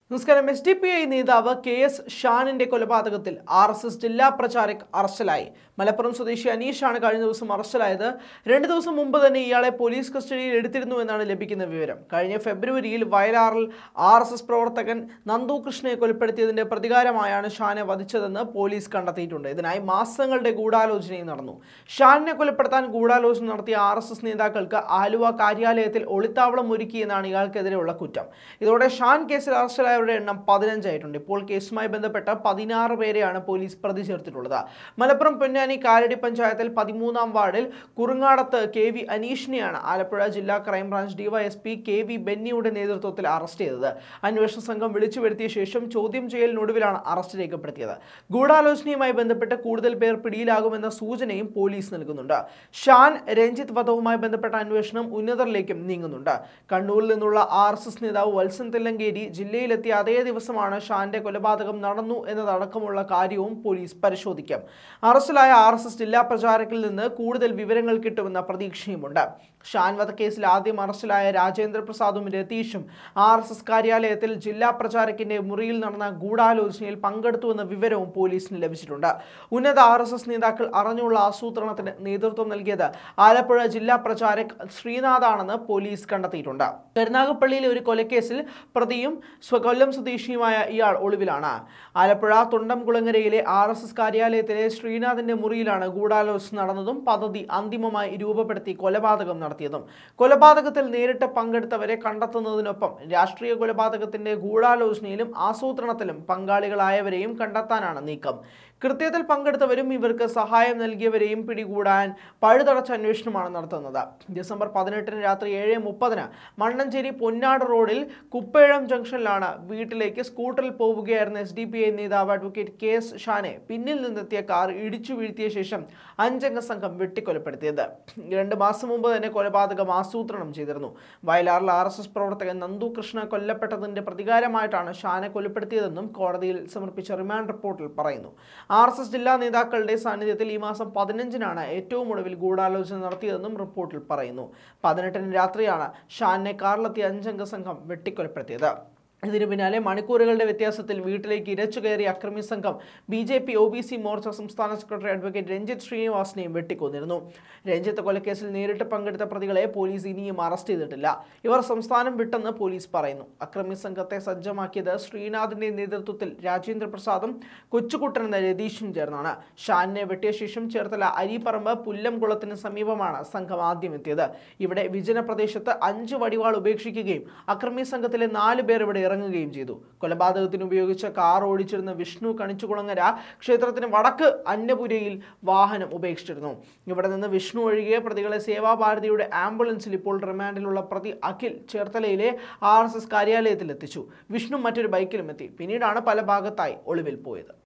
നമസ്കാരം S D P I നേതാവ് K S ഷാനിന്റെ കൊലപാതകത്തിൽ ആർ എസ് എസ് ജില്ലാ പ്രചാരക് അറസ്റ്റിലായി മലപ്പുറം സ്വദേശി അനീഷാണ് കഴിഞ്ഞ ദിവസം അറസ്റ്റിലായത് രണ്ട് ദിവസം മുമ്പ് തന്നെ ഇയാളെ പോലീസ് കസ്റ്റഡിയിൽ എടുത്തിരുന്നു എന്നാണ് ലഭിക്കുന്ന വിവരം കഴിഞ്ഞ ഫെബ്രുവരിയിൽ വയലാറിൽ ആർ എസ് എസ് പ്രവർത്തകൻ നന്ദു കൃഷ്ണയെ കൊലപ്പെടുത്തിയതിന്റെ പ്രതികാരമായാണ് ഷാനെ വധിച്ചതെന്ന് പോലീസ് കണ്ടെത്തിയിട്ടുണ്ട് ഇതിനായി മാസങ്ങളുടെ ഗൂഢാലോചനയും നടന്നു ഷാനിനെ കൊലപ്പെടുത്താൻ ഗൂഢാലോചന നടത്തിയ ആർ എസ് എസ് നേതാക്കൾക്ക് ആലുവ കാര്യാലയത്തിൽ ഒളിത്താവളം ഒരുക്കിയെന്നാണ് ഇയാൾക്കെതിരെയുള്ള കുറ്റം ഇതോടെ ഷാൻ കേസിൽ അറസ്റ്റിലായവരുടെ എണ്ണം പതിനഞ്ചായിട്ടുണ്ട് ഇപ്പോൾ കേസുമായി ബന്ധപ്പെട്ട പതിനാറ് പേരെയാണ് പോലീസ് പ്രതി ചേർത്തിട്ടുള്ളത് മലപ്പുറം പൊന്നാനി കാലടി പഞ്ചായത്തിൽ പതിമൂന്നാം വാർഡിൽ കുറുങ്ങാടത്ത് കെ വി അനീഷിനെയാണ് ആലപ്പുഴ ജില്ലാ ക്രൈംബ്രാഞ്ച് ഡിവൈഎസ്പി കെ വി ബെന്നിയുടെ നേതൃത്വത്തിൽ അറസ്റ്റ് ചെയ്തത് അന്വേഷണ സംഘം വിളിച്ചു വരുത്തിയ ശേഷം ചോദ്യം ചെയ്യലിനൊടുവിലാണ് അറസ്റ്റ് രേഖപ്പെടുത്തിയത് ഗൂഢാലോചനയുമായി ബന്ധപ്പെട്ട് കൂടുതൽ പേർ പിടിയിലാകുമെന്ന സൂചനയും പോലീസ് നൽകുന്നുണ്ട് ഷാൻ രഞ്ജിത്ത് വധവുമായി ബന്ധപ്പെട്ട അന്വേഷണം ഉന്നതരിലേക്കും നീങ്ങുന്നുണ്ട് കണ്ണൂരിൽ നിന്നുള്ള ആർ എസ് എസ് നേതാവ് വത്സൻ തില്ലങ്കേരി ജില്ലയിലെത്തിയ അതേ ദിവസമാണ് ഷാന്റെ കൊലപാതകം നടന്നു എന്നതടക്കമുള്ള കാര്യവും പോലീസ് പരിശോധിക്കും അറസ്റ്റിലായ ആർ എസ് എസ് ജില്ലാ പ്രചാരകിൽ നിന്ന് കൂടുതൽ വിവരങ്ങൾ കിട്ടുമെന്ന പ്രതീക്ഷയുമുണ്ട് ഷാൻ വധക്കേസിൽ ആദ്യം അറസ്റ്റിലായ രാജേന്ദ്ര പ്രസാദും രതീഷും ആർ എസ് എസ് കാര്യാലയത്തിൽ ജില്ലാ പ്രചാരകിന്റെ മുറിയിൽ നടന്ന ഗൂഢാലോചനയിൽ പങ്കെടുത്തുവെന്ന വിവരവും പോലീസിന് ലഭിച്ചിട്ടുണ്ട് ഉന്നത ആർ എസ് എസ് നേതാക്കൾ അറിഞ്ഞുള്ള ആസൂത്രണത്തിന് നേതൃത്വം നൽകിയത് ആലപ്പുഴ ജില്ലാ പ്രചാരക് ശ്രീനാഥാണെന്ന് പോലീസ് കണ്ടെത്തിയിട്ടുണ്ട് കരുനാഗപ്പള്ളിയിലെ ഒരു കൊലക്കേസിൽ പ്രതിയും സ്വകൊല്ലം സ്വദേശിയുമായ ഇയാൾ ഒളിവിലാണ് ആലപ്പുഴ തൊണ്ടംകുളങ്ങരയിലെ ആർ എസ് എസ് കാര്യാലയത്തിലെ ശ്രീനാഥിന്റെ മുറിയിലാണ് ഗൂഢാലോചന നടന്നതും പദ്ധതി അന്തിമമായി രൂപപ്പെടുത്തി കൊലപാതകം നടത്തിയതും കൊലപാതകത്തിൽ നേരിട്ട് പങ്കെടുത്തവരെ കണ്ടെത്തുന്നതിനൊപ്പം രാഷ്ട്രീയ കൊലപാതകത്തിന്റെ ഗൂഢാലോചനയിലും ആസൂത്രണത്തിലും പങ്കാളികളായവരെയും കണ്ടെത്താനാണ് നീക്കം കൃത്യത്തിൽ പങ്കെടുത്തവരും ഇവർക്ക് സഹായം നൽകിയവരെയും പിടികൂടാൻ പഴുതടച്ച അന്വേഷണമാണ് നടത്തുന്നത് ഡിസംബർ പതിനെട്ടിന് രാത്രി ഏഴ് മുപ്പതിന് മണ്ണഞ്ചേരി പൊന്നാട് റോഡിൽ കുപ്പേഴം ജംഗ്ഷനിലാണ് വീട്ടിലേക്ക് സ്കൂട്ടറിൽ പോവുകയായിരുന്ന എസ് ഡി പി ഐ നേതാവ് അഡ്വക്കേറ്റ് കെ എസ് ഷാനെ പിന്നിൽ നിന്നെത്തിയ കാർ ഇടിച്ചു വീഴ്ത്തിയ ശേഷം അഞ്ചംഗ സംഘം വെട്ടിക്കൊലപ്പെടുത്തിയത് രണ്ട് മാസം മുമ്പ് തന്നെ കൊലപാതകം ആസൂത്രണം ചെയ്തിരുന്നു വയലാറിൽ ആർ എസ് എസ് പ്രവർത്തകൻ നന്ദു കൃഷ്ണ കൊല്ലപ്പെട്ടതിന്റെ പ്രതികാരമായിട്ടാണ് ഷാനെ കൊലപ്പെടുത്തിയതെന്നും കോടതിയിൽ സമർപ്പിച്ച റിമാൻഡ് റിപ്പോർട്ടിൽ പറയുന്നു ആർ എസ് എസ് ജില്ലാ നേതാക്കളുടെ സാന്നിധ്യത്തിൽ ഈ മാസം പതിനഞ്ചിനാണ് ഏറ്റവും ഒടുവിൽ ഗൂഢാലോചന നടത്തിയതെന്നും റിപ്പോർട്ടിൽ പറയുന്നു പതിനെട്ടിന് രാത്രിയാണ് ഷാനെ കാറിലെത്തിയ അഞ്ചംഗ സംഘം വെട്ടിക്കൊലപ്പെടുത്തിയത് ഇതിനു പിന്നാലെ മണിക്കൂറുകളുടെ വ്യത്യാസത്തിൽ വീട്ടിലേക്ക് ഇരച്ചു കയറിയ അക്രമി സംഘം B J P O B C Morcha സംസ്ഥാന സെക്രട്ടറി അഡ്വക്കേറ്റ് രഞ്ജിത്ത് ശ്രീനിവാസിനെയും വെട്ടിക്കൊന്നിരുന്നു രഞ്ജിത്ത് കൊലക്കേസിൽ നേരിട്ട് പങ്കെടുത്ത പ്രതികളെ പോലീസ് ഇനിയും അറസ്റ്റ് ചെയ്തിട്ടില്ല ഇവർ സംസ്ഥാനം വിട്ടെന്ന് പോലീസ് പറയുന്നു അക്രമി സംഘത്തെ സജ്ജമാക്കിയത് ശ്രീനാഥിന്റെ നേതൃത്വത്തിൽ രാജേന്ദ്ര പ്രസാദും കൊച്ചുകുട്ടൻ എന്ന രതീഷും ചേർന്നാണ് ഷാനിനെ വെട്ടിയ ശേഷം ചേർത്തല അരിപ്പറമ്പ് പുല്ലംകുളത്തിന് സമീപമാണ് സംഘം ആദ്യം എത്തിയത് ഇവിടെ വിജന പ്രദേശത്ത് അഞ്ച് വടിവാൾ ഉപേക്ഷിക്കുകയും അക്രമി സംഘത്തിലെ നാല് പേർ ഇവിടെ ഇറങ്ങുകയും ചെയ്തു കൊലപാതകത്തിന് ഉപയോഗിച്ച കാർ ഓടിച്ചിരുന്ന വിഷ്ണു കണിച്ചുകുളങ്ങര ക്ഷേത്രത്തിന് വടക്ക് അന്നപുരയിൽ വാഹനം ഉപേക്ഷിച്ചിരുന്നു ഇവിടെ നിന്ന് വിഷ്ണു ഒഴികെ പ്രതികളെ സേവാഭാരതിയുടെ ആംബുലൻസിൽ ഇപ്പോൾ റിമാൻഡിലുള്ള പ്രതി അഖിൽ ചേർത്തലയിലെ ആർ എസ് എസ് കാര്യാലയത്തിൽ എത്തിച്ചു വിഷ്ണു മറ്റൊരു ബൈക്കിലും എത്തി പിന്നീടാണ് പല ഭാഗത്തായി ഒളിവിൽ പോയത്